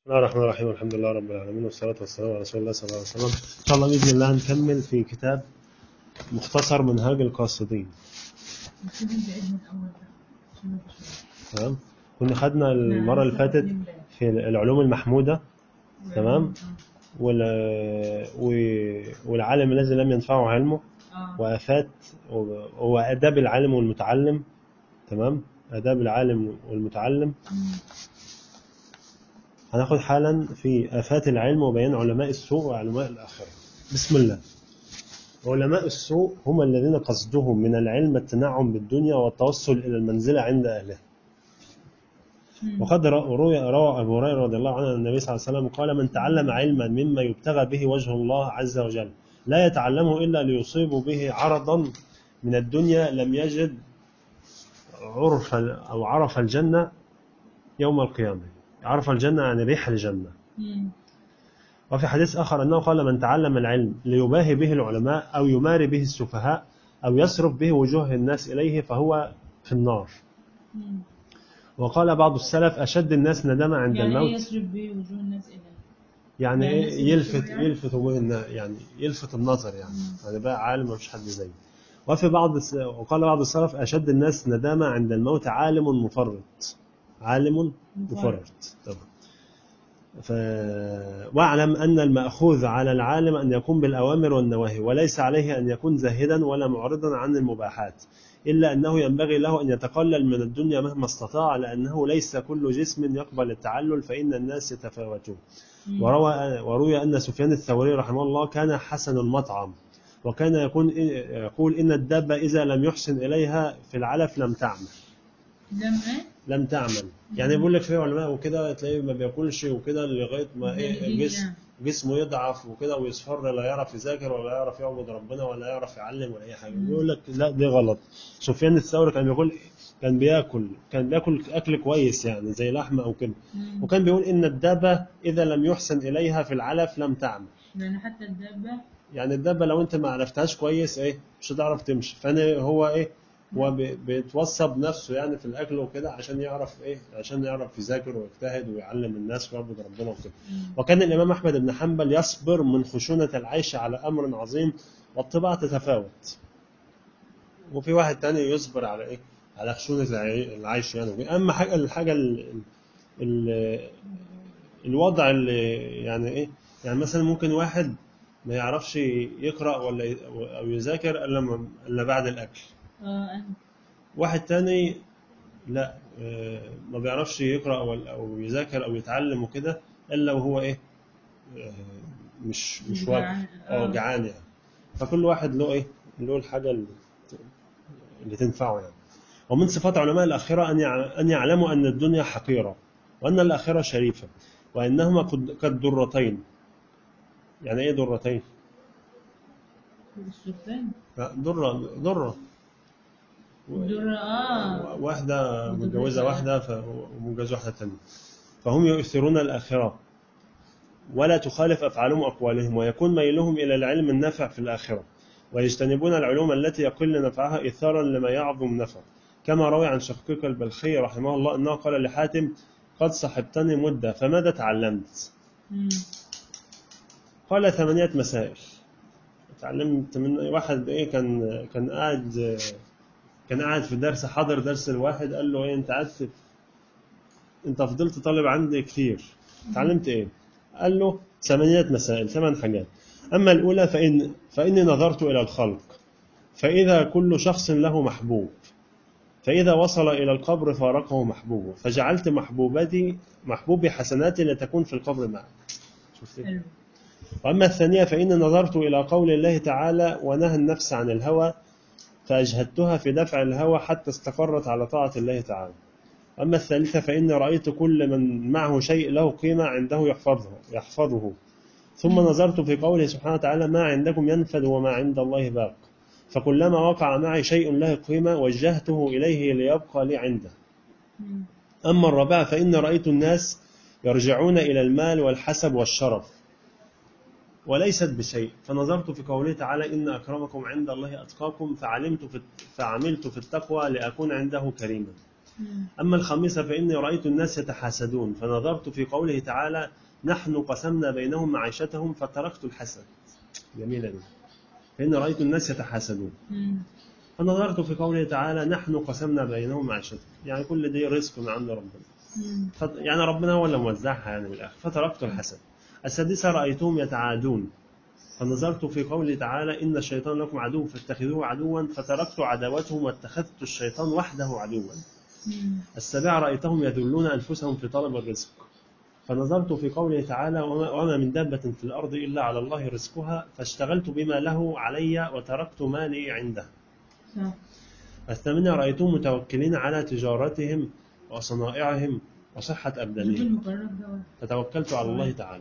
بسم الله الرحمن الرحيم الحمد لله رب العالمين والصلاة والسلام على رسول الله صلى الله عليه وسلم إن شاء الله بإذن الله نكمل في كتاب مختصر منهاج القاصدين نبتدي بعيد من اول بقى عشان نبقى شوية. تمام كنا خدنا المرة اللي فاتت في العلوم المحمودة تمام. وال... و- والعالم الذي لم ينفعه علمه اه وآفات و- وآداب العالم والمتعلم تمام آداب العالم والمتعلم مم. هناخد حالا في آفات العلم وبيان علماء السوء وعلماء الآخرة بسم الله علماء السوء هم الذين قصدهم من العلم التنعم بالدنيا والتوصل إلى المنزلة عند أهلها مم. وقد روى روى أبو هريرة رضي الله عنه أن النبي صلى الله عليه وسلم قال من تعلم علما مما يبتغى به وجه الله عز وجل لا يتعلمه إلا ليصيب به عرضا من الدنيا لم يجد عرف أو عرف الجنة يوم القيامة عرف الجنة يعني ريح الجنة مم. وفي حديث آخر أنه قال من تعلم العلم ليباهي به العلماء أو يماري به السفهاء أو يصرف به وجوه الناس إليه فهو في النار مم. وقال بعض السلف أشد الناس ندامة عند يعني ايه الموت يصرف به وجوه الناس اليه يعني يعني إيه نفس يلفت الشيء يعني؟ يلفت وجه النا- يعني يلفت النظر يعني مم. يعني بقى عالم مفيش حد زيه وفي بعض الس- وقال بعض السلف أشد الناس ندامة عند الموت عالم مفرط عالم مفرط طبعا ف... واعلم أن المأخوذ على العالم أن يكون بالأوامر والنواهي وليس عليه أن يكون زاهدا ولا معرضا عن المباحات إلا أنه ينبغي له أن يتقلل من الدنيا مهما استطاع لأنه ليس كل جسم يقبل التعلل فإن الناس يتفاوتون مم. وروى وروي أن سفيان الثوري رحمه الله كان حسن المطعم وكان يكون يقول إن الدابة إذا لم يحسن إليها في العلف لم تعمل لم ايه لم تعمل يعني بيقول لك في علماء وكده تلاقيه ما بياكلش وكده لغايه ما ايه زاهدين جسم يعني. جسمه يضعف وكده ويصفر لا يعرف يذاكر ولا يعرف يعبد ربنا ولا يعرف يعلم ولا اي حاجه مم. بيقول لك لا دي غلط سفيان الثوري كان بيقول كان بياكل كان بياكل اكل كويس يعني زي لحمه او كده مم. وكان بيقول ان الدابه اذا لم يحسن اليها في العلف لم تعمل لان حتى الدابه يعني الدابه لو انت ما عرفتهاش كويس ايه مش هتعرف تمشي فانا هو ايه هو بي- بيتوصى بنفسه يعني في الاكل وكده عشان يعرف ايه عشان يعرف يذاكر ويجتهد ويعلم الناس ويعبد ربنا وكده مم. وكان الامام احمد بن حنبل يصبر من خشونه العيش على امر عظيم والطباع تتفاوت وفي واحد تاني يصبر على ايه على خشونه العي- العيش يعني اما حاجه الحاجه ال... ال... الوضع اللي يعني ايه يعني مثلا ممكن واحد ما يعرفش يقرا ولا ي- او يذاكر الا م- الا بعد الاكل اه أنا. واحد تاني لا آه، ما بيعرفش يقرا ولا- او يذاكر او يتعلم وكده الا وهو ايه آه، مش مش جعان. واقف آه. اه جعان يعني فكل واحد له ايه له الحاجه اللي, اللي تنفعه يعني ومن صفات علماء الاخره ان يع- ان يعلموا ان الدنيا حقيره وان الاخره شريفه وانهما قد- كالدرتين يعني ايه درتين السلطان لا، درة درة الدرة اه واحدة متجوزة متجوزة واحدة ف- ومتجوزة واحدة تانية فهم يؤثرون الآخرة ولا تخالف أفعالهم أقوالهم ويكون ميلهم إلى العلم النافع في الآخرة ويجتنبون العلوم التي يقل نفعها إيثارا لما يعظم نفعه كما روي عن شقيق البلخي رحمه الله أنه قال لحاتم قد صحبتني مدة فماذا تعلمت؟ مم. قال ثمانية مسائل اتعلمت من واحد ايه كان كان قاعد كان قاعد في درس حضر درس الواحد قال له ايه انت قعدت انت فضلت طالب عندي كتير اتعلمت ايه قال له ثمانية مسائل ثمان حاجات اما الاولى فان فاني نظرت الى الخلق فاذا كل شخص له محبوب فاذا وصل الى القبر فارقه محبوبه فجعلت محبوبتي محبوبي حسناتي لتكون في القبر معي شفت حلو وأما الثانية فإني نظرت إلى قول الله تعالى ونهى النفس عن الهوى فأجهدتها في دفع الهوى حتى استقرت على طاعة الله تعالى أما الثالثة فإني رأيت كل من معه شيء له قيمة عنده يحفظه يحفظه ثم نظرت في قوله سبحانه وتعالى ما عندكم ينفد وما عند الله باق فكلما وقع معي شيء له قيمة وجهته إليه ليبقى لي عنده مم. أما الرابعة فإن رأيت الناس يرجعون إلى المال والحسب والشرف وليست بشيء فنظرت في قوله تعالى إن أكرمكم عند الله أتقاكم فعلمت في فعملت في التقوى لأكون عنده كريما مم. أما الخامسة فإني رأيت الناس يتحاسدون فنظرت في قوله تعالى نحن قسمنا بينهم معيشتهم فتركت الحسد جميلة دي فإني رأيت الناس يتحاسدون مم. فنظرت في قوله تعالى نحن قسمنا بينهم معيشتهم يعني كل دي رزق من عند ربنا مم. فت- يعني ربنا هو اللي موزعها يعني بالآخر فتركت الحسد السادسة رأيتهم يتعادون فنظرت في قوله تعالى إن الشيطان لكم عدو فاتخذوه عدوا فتركت عداوتهم واتخذت الشيطان وحده عدوا مم. السابعة رأيتهم يذلون أنفسهم في طلب الرزق فنظرت في قوله تعالى وما وما من دابة في الأرض إلا على الله رزقها فاشتغلت بما له علي وتركت ما لي عنده صح الثامنة رأيتهم متوكلين على تجارتهم وصنائعهم وصحة شوف أبدانهم المقرب ده فتوكلت على الله تعالى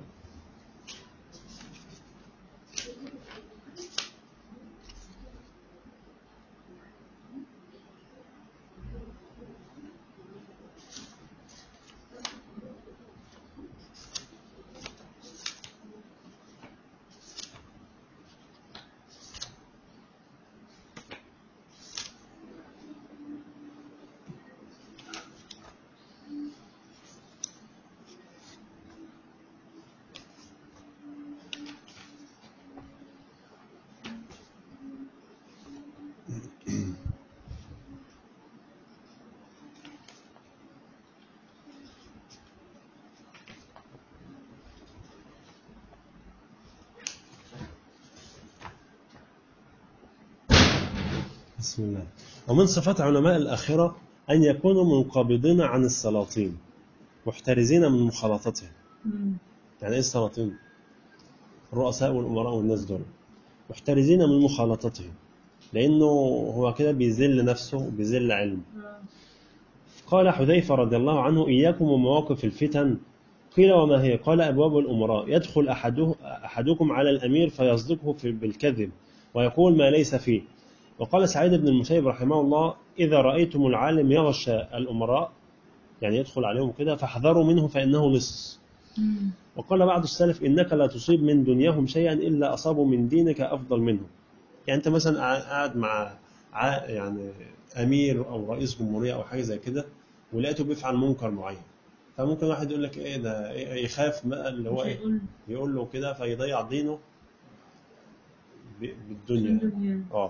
بسم الله ومن صفات علماء الآخرة أن يكونوا منقبضين عن السلاطين محترزين من مخالطتهم مم. يعني إيه السلاطين؟ الرؤساء والأمراء والناس دول محترزين من مخالطتهم لأنه هو كده بيذل نفسه وبيذل علمه آه. قال حذيفة رضي الله عنه إياكم ومواقف الفتن قيل وما هي قال أبواب الأمراء يدخل أحده أحدكم على الأمير فيصدقه في بالكذب ويقول ما ليس فيه وقال سعيد بن المسيب رحمه الله إذا رأيتم العالم يغشى الأمراء يعني يدخل عليهم كده فاحذروا منه فإنه لص مم. وقال بعض السلف إنك لا تصيب من دنياهم شيئا إلا أصابوا من دينك أفضل منه يعني أنت مثلا قاعد- قاعد مع ع- يعني أمير أو رئيس جمهورية أو حاجة زي كده ولقيته بيفعل منكر معين فممكن واحد يقول لك إيه ده إيه يخاف بقى اللي هو مش إيه هيقول يقول له كده فيضيع دينه ب- بالدنيا الدنيا آه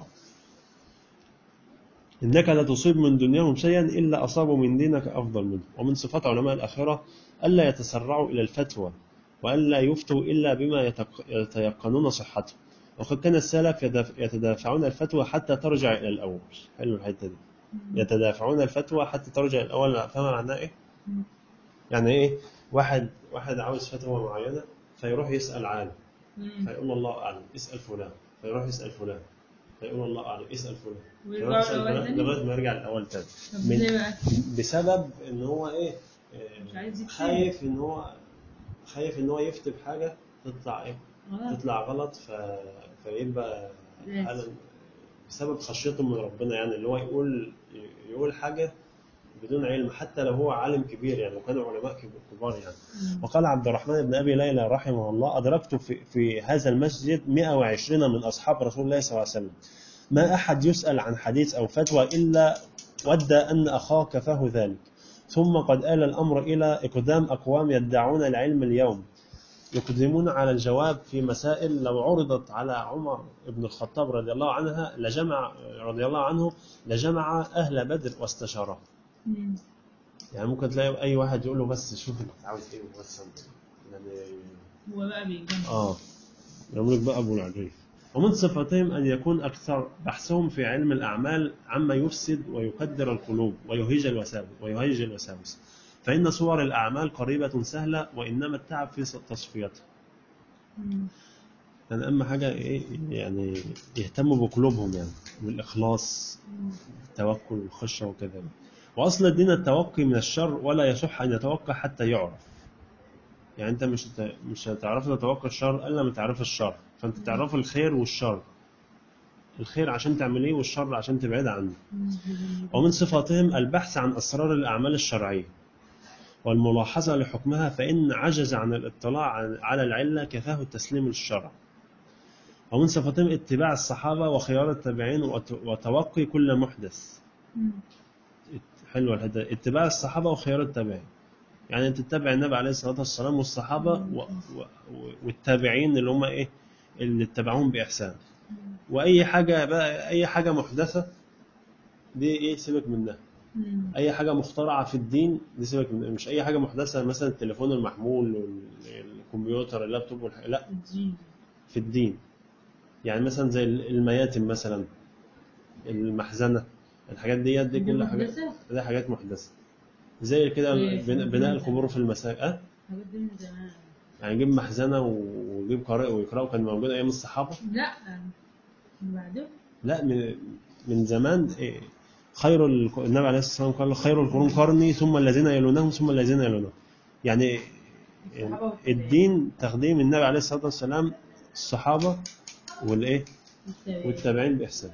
إنك لا تصيب من دنياهم شيئا إلا أصابوا من دينك أفضل منه ومن صفات علماء الآخرة ألا يتسرعوا إلى الفتوى وألا يفتوا إلا بما يتق- يتيقنون صحته وقد كان السلف يدف- يتدافعون الفتوى حتى ترجع إلى الأول حلو الحتة دي مم. يتدافعون الفتوى حتى ترجع إلى الأول فاهم معناه إيه؟ مم. يعني إيه واحد واحد عاوز فتوى معينة فيروح يسأل عالم مم. فيقول الله أعلم اسأل فلان فيروح يسأل فلان فيقول الله أعلم اسأل فلان ويرجعوا يروح يسأل الأول فلان تاني؟ لغاية ما يرجع الأول تاني طب من- ليه بقى؟ بسبب ان هو ايه آه، مش عايز يفتي. خايف ان هو خايف ان هو يفتي بحاجه تطلع ايه غلط تطلع غلط ف... فيبقى لازم. حالا بسبب خشيته من ربنا يعني اللي هو يقول يقول حاجه بدون علم حتى لو هو عالم كبير يعني وكانوا علماء كب- كبار يعني مم. وقال عبد الرحمن بن ابي ليلى رحمه الله ادركت في, في هذا المسجد 120 من اصحاب رسول الله صلى الله عليه وسلم ما احد يسال عن حديث او فتوى الا ودى ان اخاه كفاه ذلك ثم قد آل الامر الى اقدام اقوام يدعون العلم اليوم يقدمون على الجواب في مسائل لو عرضت على عمر بن الخطاب رضي الله عنها لجمع رضي الله عنه لجمع اهل بدر واستشاره مم. يعني ممكن تلاقي اي واحد يقول له بس شوف انت عاوز ايه بس يعني هو بقى بيجمع اه يملك بقى ابو العريف ومن صفاتهم ان يكون اكثر بحثهم في علم الاعمال عما يفسد ويقدر القلوب ويهيج الوساوس ويهيج الوساوس فان صور الاعمال قريبه سهله وانما التعب في تصفيتها مم. يعني اهم حاجه ايه يعني يهتموا بقلوبهم يعني بالاخلاص مم. التوكل والخشيه وكذا واصل الدين التوقي من الشر ولا يصح ان يتوقع حتى يعرف يعني انت مش هت- مش هتعرف تتوقع الشر الا لما تعرف الشر فانت تعرف الخير والشر الخير عشان تعمليه والشر عشان تبعد عنه مم. ومن صفاتهم البحث عن اسرار الاعمال الشرعيه والملاحظه لحكمها فان عجز عن الاطلاع عن- على العله كفاه التسليم للشرع ومن صفاتهم اتباع الصحابه وخيار التابعين وت- وتوقي كل محدث مم. حلوة الحتة دي. اتباع الصحابة وخيار التابعين يعني انت تتبع النبي عليه الصلاة والسلام والصحابة و... و... والتابعين اللي هم ايه اللي اتبعوهم بإحسان وأي حاجة بقى أي حاجة محدثة دي ايه سيبك منها مم. اي حاجه مخترعه في الدين دي سيبك من مش اي حاجه محدثه مثلا التليفون المحمول والكمبيوتر اللابتوب والح... لا الدين في الدين يعني مثلا زي المياتم مثلا المحزنه الحاجات دي دي دي كل حاجه محدثة؟ دي حاجات محدثه زي كده إيه، في بن- بناء الدين. القبور في المساجد أه؟ الحاجات دي من زمان يعني يجيب محزنه ويجيب قارئ ويقرأه كان موجود ايام الصحابه لا من بعده لا من من زمان إيه، خير ال- النبي عليه الصلاه والسلام قال خير القرون قرني ثم الذين يلونهم ثم الذين يلونهم يعني الصحابة والتابعين. الدين تقديم النبي عليه الصلاه والسلام الصحابه والايه والتابعين. والتابعين باحسان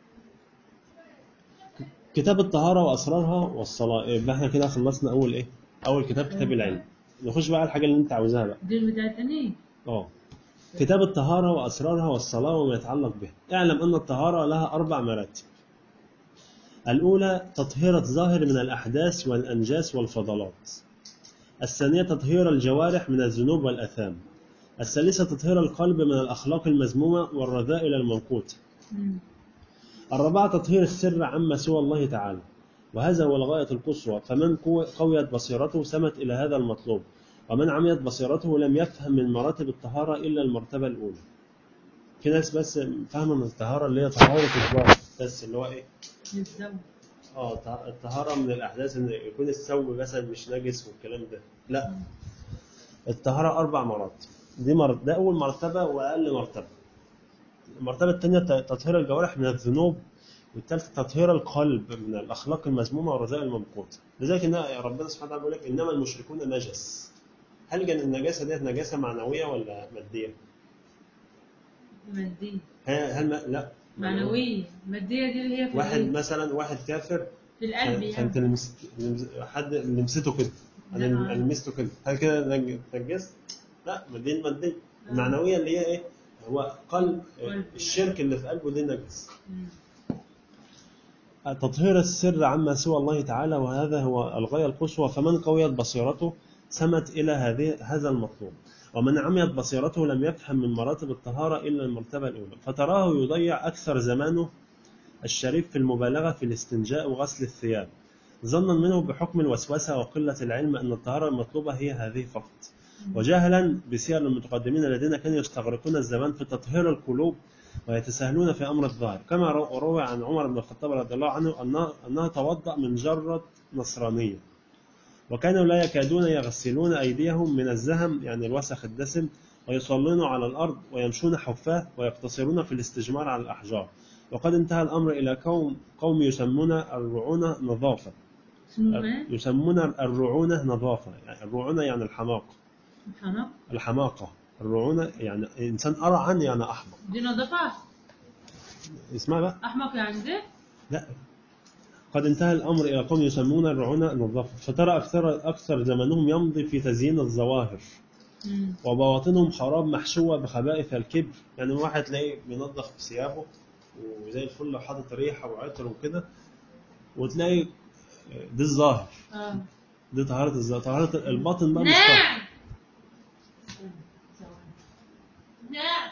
كتاب الطهاره واسرارها والصلاه يبقى احنا كده خلصنا اول ايه اول كتاب كتاب العلم نخش بقى على الحاجه اللي انت عاوزها بقى دي بتاعت تاني اه كتاب الطهارة وأسرارها والصلاة وما يتعلق بها اعلم أن الطهارة لها أربع مراتب الأولى تطهير الظاهر من الأحداث والأنجاس والفضلات الثانية تطهير الجوارح من الذنوب والأثام الثالثة تطهير القلب من الأخلاق المذمومة والرذائل المنقوطة مم. الرابعة تطهير السر عما سوى الله تعالى وهذا هو الغاية القصوى فمن قو- قويت بصيرته سمت إلى هذا المطلوب ومن عميت بصيرته لم يفهم من مراتب الطهارة إلا المرتبة الأولى في ناس بس فاهمة من الطهارة اللي هي طهارة الظاهر بس اللي هو إيه للزوج اه طه- الطهارة من الأحداث إن يكون الثوب مثلا مش نجس والكلام ده لا الطهارة أربع مراتب دي مر... ده أول مرتبة وأقل مرتبة المرتبة الثانية ت- تطهير الجوارح من الذنوب والثالثة تطهير القلب من الأخلاق المذمومة والرذائل الممقوتة لذلك إن ربنا سبحانه وتعالى بيقول لك إنما المشركون نجس هل كان النجاسة ديت نجاسة معنوية ولا مادية؟ مادية هل هل ما... لا معنوية مادية دي اللي هي في واحد الإيه؟ مثلا واحد كافر في القلب كان يعني تلمس لمس- حد لمسته كده انا لا. أنا لمسته كده هل كده نج- نجس؟ لا ما دي الماديه لا. المعنويه اللي هي ايه؟ هو قلب قلب. الشرك اللي في قلبه دي نجس مم. تطهير السر عما سوى الله تعالى وهذا هو الغايه القصوى فمن قويت بصيرته سمت الى هذه هذا المطلوب ومن عميت بصيرته لم يفهم من مراتب الطهاره الا المرتبه الاولى فتراه يضيع اكثر زمانه الشريف في المبالغه في الاستنجاء وغسل الثياب ظنا منه بحكم الوسوسه وقله العلم ان الطهاره المطلوبه هي هذه فقط وجهلا بسير المتقدمين الذين كانوا يستغرقون الزمان في تطهير القلوب ويتساهلون في امر الظاهر كما رو- روى عن عمر بن الخطاب رضي الله عنه انه انه توضا من جره نصرانيه وكانوا لا يكادون يغسلون ايديهم من الزهم يعني الوسخ الدسم ويصلون على الارض ويمشون حفاه ويقتصرون في الاستجمار على الاحجار وقد انتهى الامر الى قوم قوم يسمون الرعونه نظافه اسمه ايه؟ يسمون الرعونه نظافه يعني الرعونه يعني الحماقه حماق الحماقة الرعونة يعني إنسان أرعن يعني أحمق دي نظافة اسمها بقى أحمق يعني ده لا قد انتهى الأمر إلى قوم يسمون الرعونة نظافة فترى أكثر أكثر زمنهم يمضي في تزيين الظواهر مم. وبواطنهم خراب محشوة بخبائث الكبر يعني واحد تلاقيه بينظف ثيابه وزي الفل حاطط ريحة وعطر وكده وتلاقي دي الظاهر اه دي طهارة الظاهر طهارة الباطن بقى مش طهر نعم نعم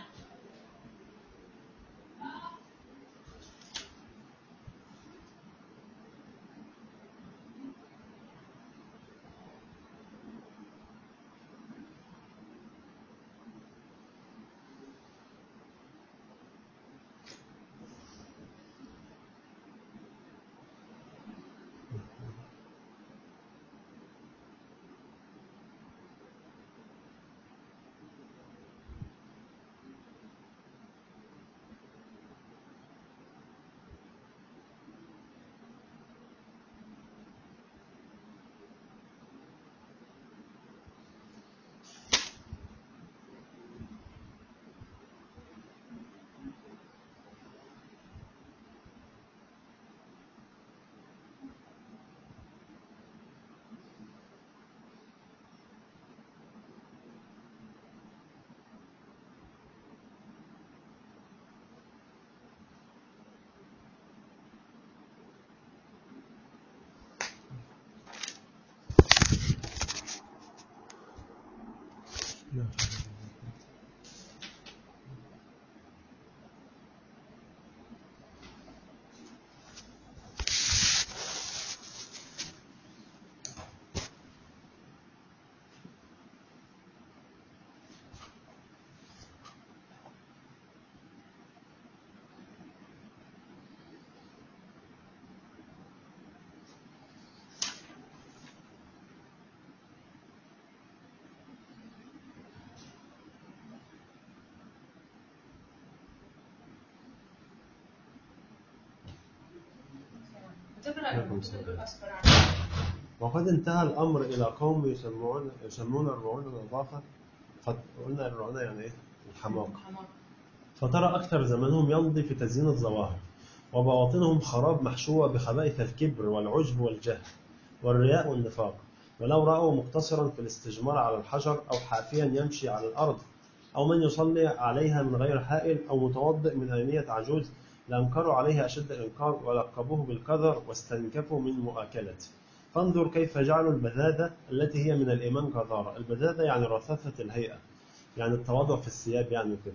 بتقرأ عليكم الكتب السلام. الأسفرانية وقد انتهى الأمر إلى قوم يسمون يسمون الرعونة نظافة قد قلنا الرعونة يعني إيه؟ الحماقة حمام فترى أكثر زمنهم يمضي في تزيين الظواهر وبواطنهم خراب محشوة بخبائث الكبر والعجب والجهل والرياء والنفاق ولو رأوا مقتصرا في الاستجمار على الحجر أو حافيا يمشي على الأرض أو من يصلي عليها من غير حائل أو متوضئ من آنية عجوز لأنكروا عليه أشد الإنكار ولقبوه بالقذر واستنكفوا من مؤاكلته فانظر كيف جعلوا البذاذة التي هي من الإيمان قذارة البذاذة يعني رثاثة الهيئة يعني التواضع في الثياب يعني كده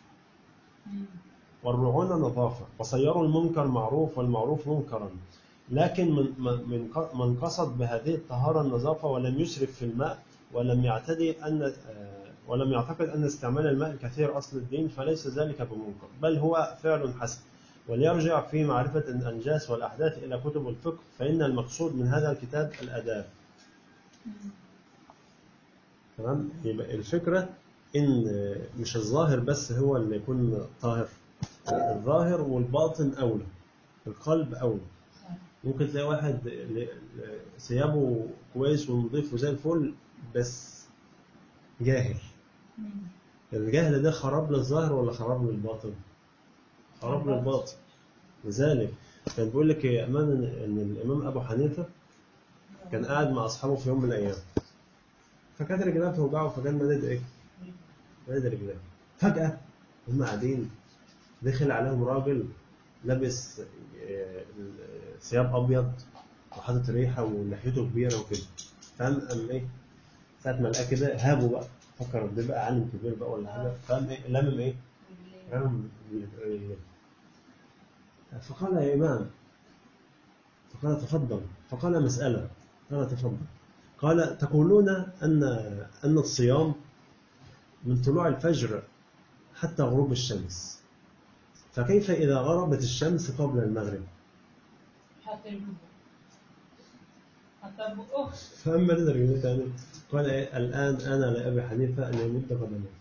والرعونة نظافة وصيروا المنكر معروف والمعروف منكرا لكن من من من قصد بهذه الطهارة النظافة ولم يسرف في الماء ولم يعتدي أن آه، ولم يعتقد أن استعمال الماء الكثير أصل الدين فليس ذلك بمنكر بل هو فعل حسن وليرجع في معرفة الأنجاس والأحداث إلى كتب الفقه فإن المقصود من هذا الكتاب الآداب تمام يبقى الفكرة إن مش الظاهر بس هو اللي يكون طاهر الظاهر والباطن أولى القلب أولى ممكن تلاقي واحد ل- ل- ثيابه كويس ونظيف وزي الفل بس جاهل الجهل ده خراب للظاهر ولا خراب للباطن؟ خراب للباطن لذلك كان بيقول لك يا امان ان إن الامام ابو حنيفه كان قاعد مع اصحابه في يوم من الايام فكانت رجلاه بتوجعه فكان مادد ايه؟ مادد رجلاه فجاه هم قاعدين دخل عليهم راجل لابس آه، ثياب ابيض وحاطط ريحه ولحيته كبيره وكده فقام قام ايه؟ ساعه ما لقاه كده هابه بقى فكر ده بقى عالم كبير بقى ولا حاجه فقام ايه؟ لمم ايه؟ رمم رجليه فقال يا إمام فقال تفضل فقال مسألة قال تفضل قال تقولون أن أن الصيام من طلوع الفجر حتى غروب الشمس فكيف إذا غربت الشمس قبل المغرب حتى يبقوا حتى يبقوا فأما نظر إليه تاني قال إيه الآن أنا لأبي حنيفة أن يمد قدمه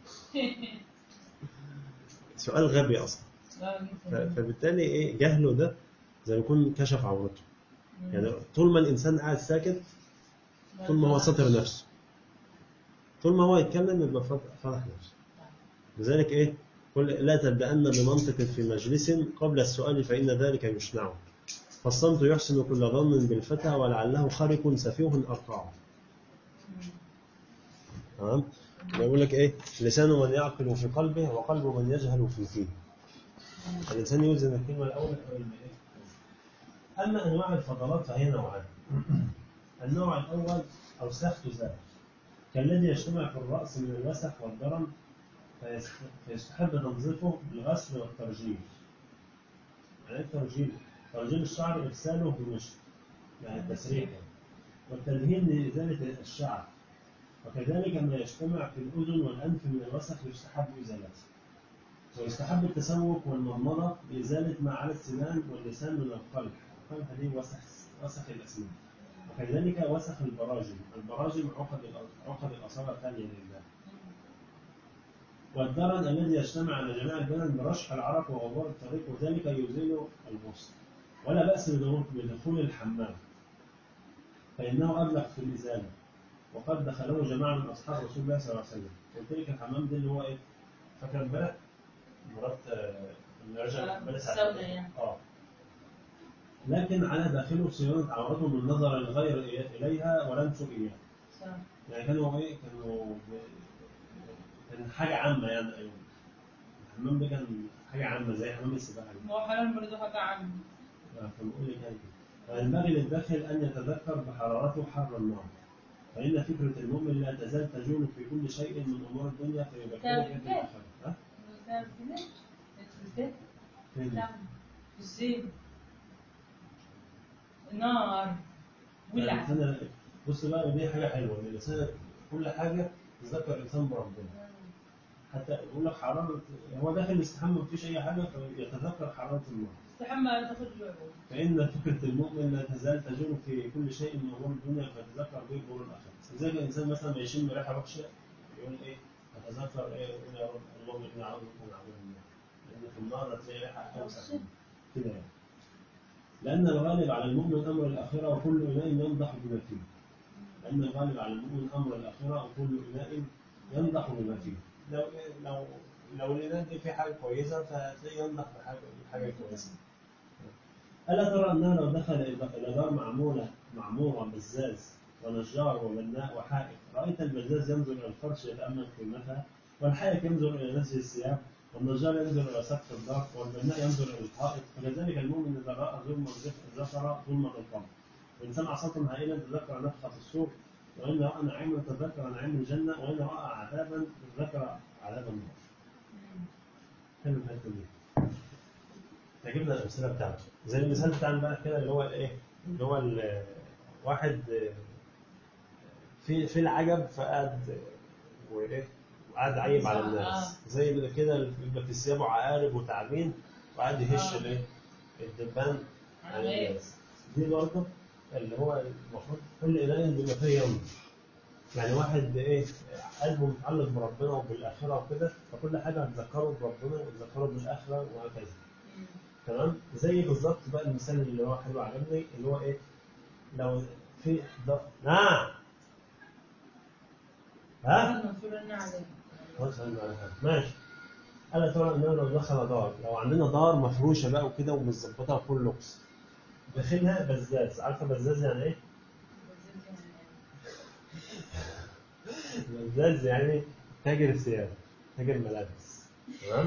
سؤال غبي أصلا لا ف- جدا. فبالتالي إيه جهله ده زي ما يكون كشف عورته يعني طول ما الإنسان قاعد ساكت طول ما هو ساتر نفسه طول ما هو يتكلم يبقى فضح فضح نفسه لذلك ايه قل لا تبدأن بمنطق في مجلس قبل السؤال فإن ذلك يشنع فالصمت يحسن كل ظن بالفتى ولعله خرق سفيه أرقعه تمام بيقول لك ايه لسان من يعقل في قلبه وقلب من يجهل في فيه الإنسان يوزن الكلمة الأولى أو الإيه؟ أما أنواع الفضلات فهي نوعان النوع الأول أوساخ تزال كالذي يجتمع في الرأس من الوسخ والدرن فيست- فيستحب تنظيفه بالغسل والترجيل يعني إيه الترجيل؟ ترجيل الشعر إرساله بالمشط يعني التسريح يعني. والتدهين لإزالة الشعر وكذلك ما يجتمع في الأذن والأنف من الوسخ يستحب إزالته ويستحب التسوق والمضمضة لإزالة ما على السنان واللسان من القلح القلح دي وسخ وسخ الأسنان وكذلك وسخ البراجم البراجم عقد الأ- عقد الأصابع الثانية لله والدرن الذي يجتمع على جميع البدن برشح العرق وغبار الطريق وذلك يزيل الغسل ولا بأس بدخول بدخول الحمام فإنه أبلغ في الإزالة وقد دخله جماعة من أصحاب رسول الله صلى الله عليه وسلم قلت لك الحمام ده اللي هو إيه؟ فاكر امبارح؟ مرات آه، اللي رجع آه، امبارح السوداء يعني. اه لكن على داخله صيانة عورته من نظر الغير إليها ولمسه إياها صح. يعني كانوا ايه كانوا ب- كان حاجه عامه يعني ايوه الحمام ده كان حاجه عامه زي حمام السباحه كده. هو حلال برضه حاجة عامة فبقول لك يعني كده. فينبغي للداخل ان يتذكر بحرارته حر النار فإن فكرة المؤمن لا تزال تجول في كل شيء من أمور الدنيا فيذكرك في الآخرة ها؟ فين؟ الزين نار يعني ولع الإنسان بص بقى دي حاجة حلوة إن الإنسان كل حاجة تذكر الإنسان بربنا حتى يقول لك حرارة هو داخل يستحمى مفيش أي حاجة فيتذكر حرارة النار استحمى تاخذ جوعه فإن فكرة المؤمن لا تزال تجول في كل شيء من أمور الدنيا فيتذكر به أمور الآخرة زي الإنسان مثلا ما يشم ريحة وحشة يقول إيه أتذكر إيه يقول يا رب اللهم إني أعوذ بك من عذاب النار لأن في النار هتلاقي ريحة أوسع كده يعني لأن الغالب على المؤمن أمر الآخرة وكل إناء ينضح بما فيه لأن الغالب على المؤمن أمر الآخرة وكل إناء ينضح بما فيه لو لو لو الإناء دي فيه حاجة كويسة فهتلاقيه ينضح بحاجة بحاجة كويسة ألا ترى أنه لو دخل إلى دار معمولة معمورة بزاز ونجار وبناء وحائط رأيت البزاز ينظر إلى الفرش يتأمل قيمتها والحائط ينظر إلى نسج الثياب والنجار ينظر إلى سقف الدار والبناء ينظر إلى الحائط فكذلك المؤمن إذا رأى ظلما ذكر ظلمة القبر وإن سمع صوتا هائلا تذكر نفخة الصور وإن رأى نعيما تذكر نعيم الجنة وإن رأى عذابا تذكر عذاب النار. حلو الحتة دي. تعجبنا الأمثلة بتاعته زي المثال بتاع امبارح كده اللي هو الإيه؟ اللي هو ال- واحد في في العجب فقعد وإيه؟ وقعد عيب على الناس زي كده بيبقى في ثيابه عقارب وتعابين وقعد يهش آه. الايه؟ الدبان على الناس دي برضه اللي هو المفروض كل إله بما فيه يمر يعني واحد ايه قلبه متعلق بربنا وبالاخره وكده فكل حاجه هتذكره بربنا وتذكره بالاخره وهكذا تمام زي بالظبط بقى المثال اللي هو حلو عجبني اللي هو ايه لو في ض... نعم ها منصور لنا عليه خلاص أنا على حاجة. ماشي الا ترى اننا لو دخل دار لو عندنا دار مفروشه بقى وكده ومتظبطه فول لوكس داخلها بزاز عارفه بزاز يعني ايه؟ بزاز يعني تاجر ثياب تاجر ملابس تمام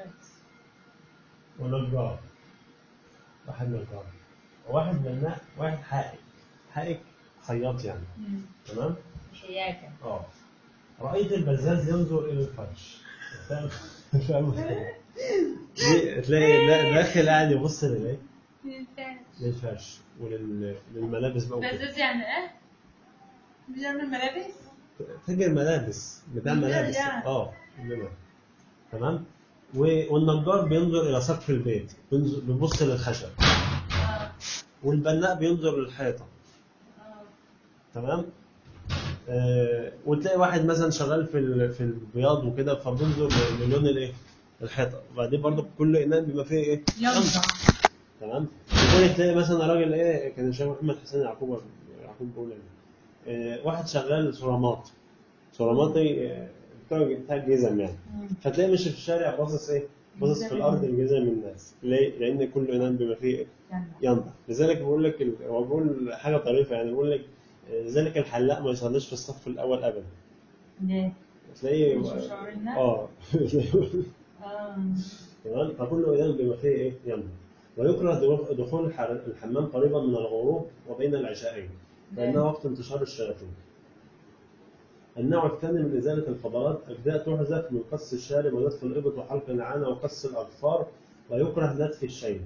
ونجار واحد نجار وواحد بناء واحد حائك حائك خياط يعني تمام شياكة اه رأيت البزاز ينظر إلى الفرش فاهم فاهم دي- تلاقي دا- داخل قاعد يبص للايه؟ للفرش وللملابس بقى وكده. بزاز يعني ايه؟ بيعمل ملابس؟ تاجر ملابس بتاع بيبيع ملابس يعني. اه بيبيع. تمام و- والنجار بينظر الى سقف البيت بينظر- بيبص للخشب اه والبناء بينظر للحيطه اه تمام آه وتلاقي واحد مثلا شغال في ال- في البياض وكده فبينظر للون الايه الحيطه وبعدين برضه كل اناء بيبقى فيه ايه ينفع تمام وكل تلاقي مثلا راجل ايه كان الشيخ محمد حسين يعقوب يعقوب بيقول ايه آه، واحد شغال صرامات صراماتي آه، بتاع بتاع جزم يعني فتلاقي ماشي في الشارع باصص ايه باصص في الارض الجزم الناس ليه؟ لان كل اناء بما فيه ايه ينضح لذلك بيقول لك ال- هو بيقول حاجه طريفه يعني بيقول لك آه، لذلك الحلاق ما يصليش في الصف الاول ابدا ليه؟ تلاقيه مش مشاور الناس؟ اه اه تمام فكل اناء بما فيه ايه ينضح ويكره دخول- دخول الح- الحمام قريبا من الغروب وبين العشاءين فانه وقت انتشار الشياطين النوع الثاني من إزالة الفضلات أجزاء تحذف من قص الشارب ونتف الإبط وحلق العانة وقص الأظفار ويكره نتف الشيب.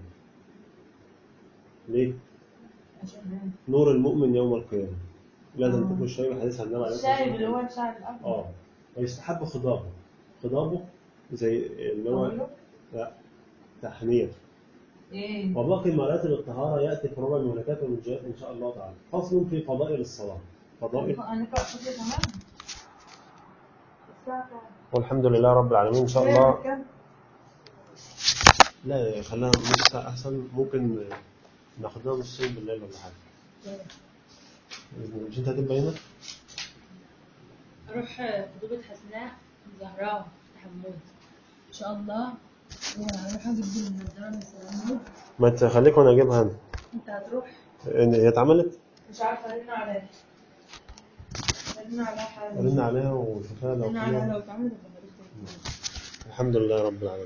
ليه؟ عشان نور المؤمن يوم القيامة. لا آه. تنتفوا الشيب حديث عن النبي عليه الصلاة الشايب والسلام. اللي هو الشعر الأبيض اه ويستحب خضابه. خضابه زي اللي هو طويله؟ لا تحنير. ايه وباقي مراتب الطهارة يأتي في ربع المهلكات والمنجيات إن شاء الله تعالى. فصل في فضائل الصلاة. فضائل انا قرأت كده كمان الساعة كام؟ والحمد لله رب العالمين إن شاء إيه، الله كام؟ لا خلينا نص ساعة أحسن ممكن ناخدها نصين بالليل ولا حاجة إيه. بإذن الله مش أنت هتبقى هنا؟ اروح خطوبة حسناء زهراء حمود ان شاء الله واروح اجيب النضاره من سلامود ما تخليك وأنا أجيبها أنا انت هتروح إن هي اتعملت؟ مش عارفه رن عليها رن عليها حاجه رن عليها وشوفها لو رن عليها فيها لو اتعملت يبقى هروح. الحمد لله رب العالمين